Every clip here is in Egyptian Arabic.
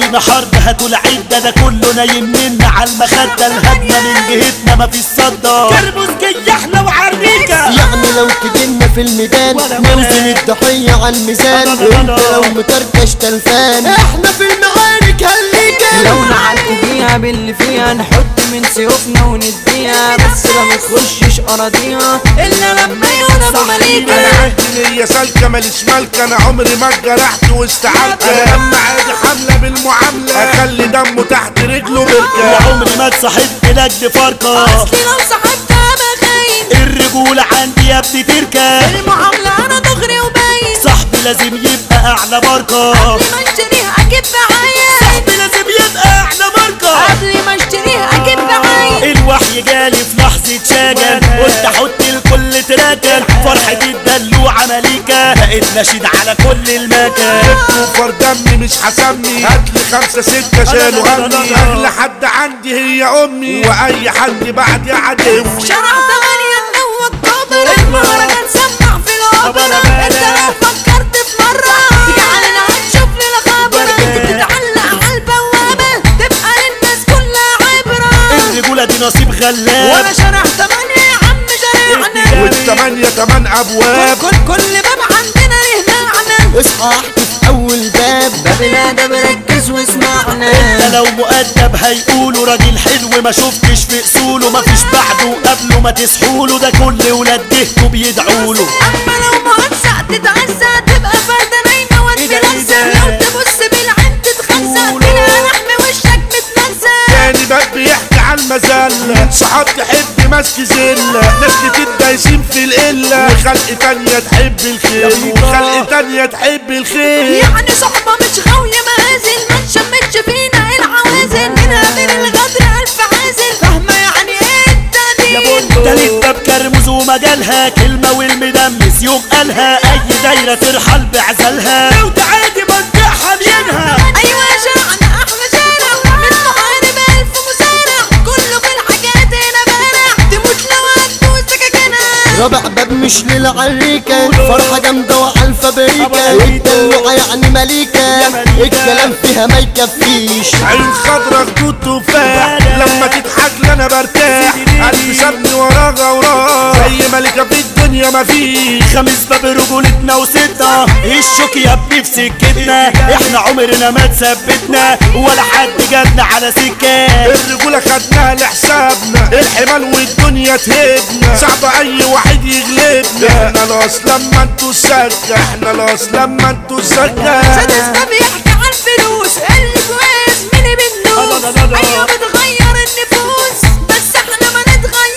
احنا حرب هاتوا العدة ده كله نايم منا على المخدة الهدنة من جهتنا مفيش صدى كربوس جاي احنا وعريكة يعني لو تجينا في الميدان ولا نوزن ولا. الضحية على الميزان لا لا لا وانت لا. لو متركش تلفان احنا في المعارك هنليجا لو نعلق فيها باللي فيها نحط من سيوفنا ونديها بس ما نخشش اراضيها الا لما يقولوا مليكة انا عندي نية سالكة ماليش مالكة انا عمري ما اتجرحت واستعلت انا لما عادي حملة بالمعاملة اخلي دمه تحت رجله بركة وعمري ما اتصاحبت نجد فرقة اصلي لو صاحبتها بخاين الرجولة عندي يا ابني تركة المعاملة انا دغري وباين صاحبي لازم يبقى اعلى ماركة قبل ما اشتريها اجيب بعاين صاحبي لازم يبقى اعلى ماركة قبل ما اشتريها اجيب بعاين الوحي جالي في لحظة شجن قلت احط الكل تراكن فرحتي الدلوعة مليكة بقيت نشيد على كل المكان اوفر دمي مش حسمني هاتلي خمسة ستة شالوا همي اغلى حد عندي هي امي واي حد بعدي عدوي شرع ثمانية النوى الكبر المهرجان سمع في أبا الأوبرا أنا انت لو فكرت في مرة تيجي علينا هتشوف لنا خبر انت بتتعلق على البوابة تبقى للناس كلها عبرة الرجولة دي نصيب غلاب وانا شرع ثمانية يا عم شارعنا والثمانية تمن ابواب كل كل باب عندنا له معنى اصحى احكي في اول باب بابنا ده بركز واسمعنا ده لو مؤدب هيقولوا راجل حلو ما شفتش في اصوله مفيش بعده قبله ما تسحوله ده كل ولاد جهته بيدعوله اما لو مهزأ تتعزى تبقى فردة نايمة وانت إيه ده إيه لابسة ده؟ لو تبص بالعين تتخزق قولوا. تلاقي لحم وشك متمزق تاني باب بيحكي عن المذلة صحاب تحب ماسك زلة ناس كتير دايسين في القلة وخلق تانية تحب الخير وخلق تانية تحب الخير يعني صحبة مش غاوية مآزل ما تشمتش فينا العوازل منها غير الغدر ألف عازل فاهمة يعني ايه التقدير ده الباب كرمز ومجالها كلمة والمدمس يوم قالها أي دايرة ترحل بعزلها لو تعادي منطقها منها أيوة يا شارعنا أحلى شارع من محارب ألف مسارع كله في الحاجات هنا بارع تموت لو هتدوس سكاكينها رابع باب مش للعريكة فرحة جامدة وعلى الفابريكا والدلوعة يعني مليكة الكلام فيها ما يكفيش عين خضرا خدود تفاح لما تضحك لي انا برتاح قلبي سابني وراها وراه زي ملكة في الدنيا مفيش خمس باب رجولتنا وستة الشوك يا ابني في سكتنا احنا عمرنا ما تثبتنا ولا حد جاتنا على سكة الرجولة خدناها لحسابنا الحمال والدنيا تهبنا صعب اي واحد يغلبنا احنا الاصل لما انتوا السكة احنا الاصل لما انتوا السكة سادس ده بيحكي عن فلوس اللي كويس مين لا لا لا بنلوس لا. ايوه بتغير النفوس بس احنا ما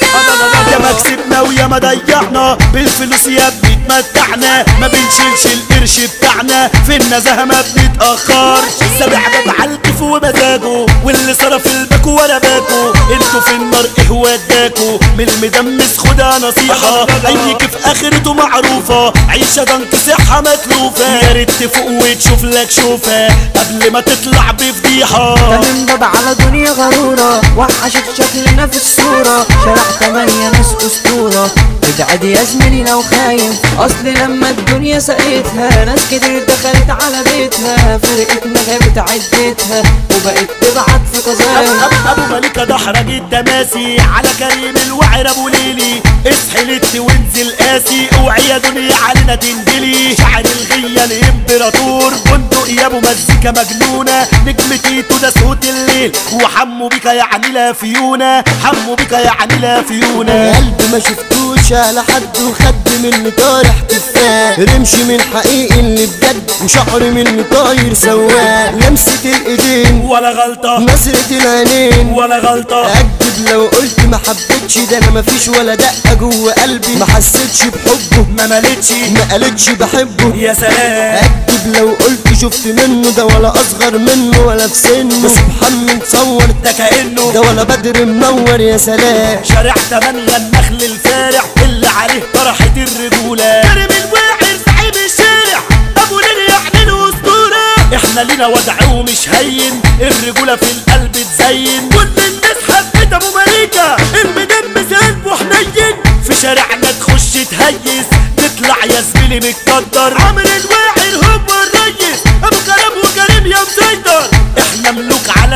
يا ما نتغير كسبنا ويا ما ضيعنا بالفلوس يا ابني اتمتعنا ما بنشيلش القرش بتاعنا في النزاهة ما بنتأخر سابع باب عالكيف ومزاجه واللي صرف الباكو ولا باكو انتوا في النار ايه وداكو من المدمس خدها نصيحة اي كيف اخرته معروفة عيشة ضنك صحة متلوفة يا ريت تفوق وتشوف لك شوفة قبل ما تطلع بفضيحة من باب على دنيا غرورة وحشت شكلنا في الصورة شارع تمانية ناس أسطورة ابعد يا زميلي لو خايف أصل لما الدنيا سقيتها ناس كتير دخلت على بيتها فرقتنا غابت عدتها وبقت تبعت في قذايف أب- ابو مليكة دحرج التماسي على كريم الوعر ابو ليلي اصحي لت وانزل قاسي اوعي يا دنيا علينا تنزلي شعر الغية الامبراطور بندق يا ابو مزيكا مجنونة نجم تيتو ده صوت الليل وحمو بك يعني لا فيونا حمو بك يعني لا فيونا قلبي ما شفتوش على حد وخد مني طارح تفاح رمش من حقيقي اللي بجد وشعر مني طاير سواق لمسة الايدين ولا غلطة نظرة العينين ولا غلطة اكدب لو قلت ما حبيتش ده انا مفيش ولا دقة جوه قلبي ما حسيتش بحبه ما مالتش ما قالتش بحبه يا سلام اكدب لو قلت شفت منه ده ولا اصغر منه ولا في سنه سبحان من صور ده كأنه ده ولا بدر منور يا سلام شارع تمانية النخل الفارع اللي عليه طرحة الرجولة كريم الواعر صاحب الشارع ابو ليل يعني الاسطورة احنا لينا وضع ومش هين الرجولة في القلب تزين كل الناس حبت ابو مليكة المدمس قلبه حنين في شارعنا تخش تهيس تطلع يا زميلي متقدر عامر الواعر هو الريس ابو كلام وكريم يا مسيطر احنا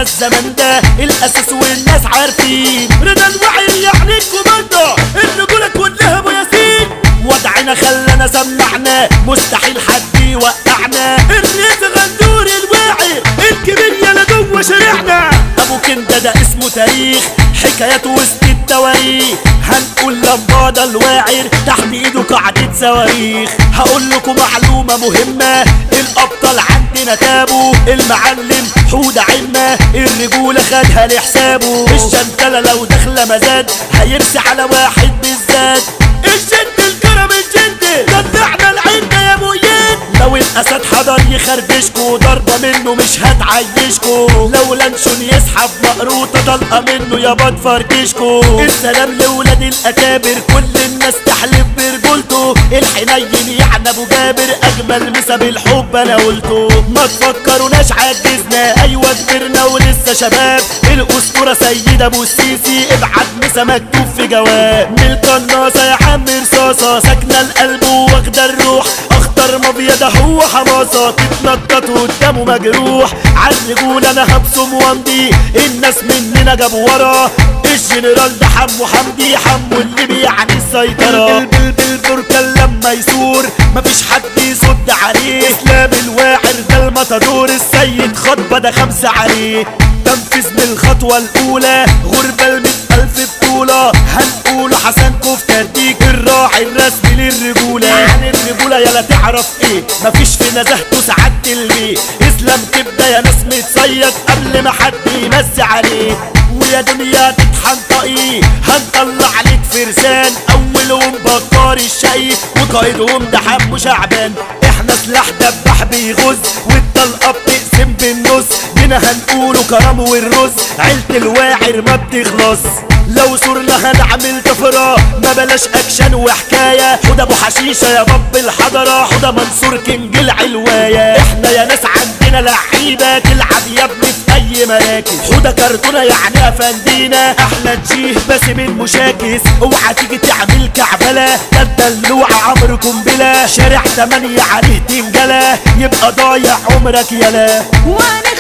الزمن ده الاساس والناس عارفين رضا الوعي يعني الكوماندا الرجولة كلها ابو ياسين وضعنا خلانا سمعنا مستحيل حد يوقعنا الريس غندور الواعي الكبير يلا جوه شارعنا ابو كندا ده اسمه تاريخ حكايات وسط التواريخ هنقول لمبادة الواعر تحت ايده قاعدة صواريخ هقول لكم معلومة مهمة الابطال عندنا تابوا المعلم حودة عمة الرجولة خدها لحسابه الشنتلة لو داخلة مزاد هيرسي على واحد بالذات الجد الكرم الجد دفعنا العدة يا ابو يد لو الاسد حضر يخربشكو ضربة منه مش هتعيشكو لو لانشون يسحب مقروطة طلقة منه يابا تفركشكو السلام لولاد الاكابر كل الناس تحلف برجولته الحنين يعني ابو جابر اجمل مسا بالحب انا قلته ما تفكروناش عجزنا ايوه كبرنا ولسه شباب الاسطوره سيد ابو السيسي ابعت مسا مكتوب في جواب من القناصه يا عم رصاصه ساكنه القلب واخده الروح اخطر مبيضة هو حماسة تتنطط قدامه مجروح عالرجول انا هبصم وامضي الناس مننا جابوا ورا الجنرال ده حمو حمدي حمو اللي بيعني السيطرة بالبركان لما يثور مفيش حد يصد عليه اسلام الواعر ده المطادور السيد خطبة ده خمسة عليه تنفيذ من الخطوة الأولى غربة المئة ألف بطولة هنقوله حسن كفتة تديك الراعي الرسمي للرجولة يعني الرجولة يلا تعرف ايه مفيش في نزهته سعادة البيه اسلام كبدة يا ناس متصيد قبل ما حد يمسي عليه ويا دنيا تتحنطقي هنطلع عليك فرسان اولهم بكار الشقي وقائدهم ده حمو شعبان احنا سلاح دبح بيغز والطلقه بتقسم بالنص هنا هنقوله كرم والرز عيلة الواعر ما بتخلص لو صرنا هنعمل طفرة ما بلاش اكشن وحكاية حوده ابو حشيشة يا باب الحضرة حوده منصور كينج العلواية احنا يا ناس عندنا لعيبة تلعب يا ابني في اي مراكز حوده كرتونة يعني افندينا احلى تشيه باسم المشاكس اوعى تيجي تعمل كعبلة ده الدلوع عمرو قنبلة شارع تمانية عليه تنجلة يبقى ضايع عمرك يلا وانا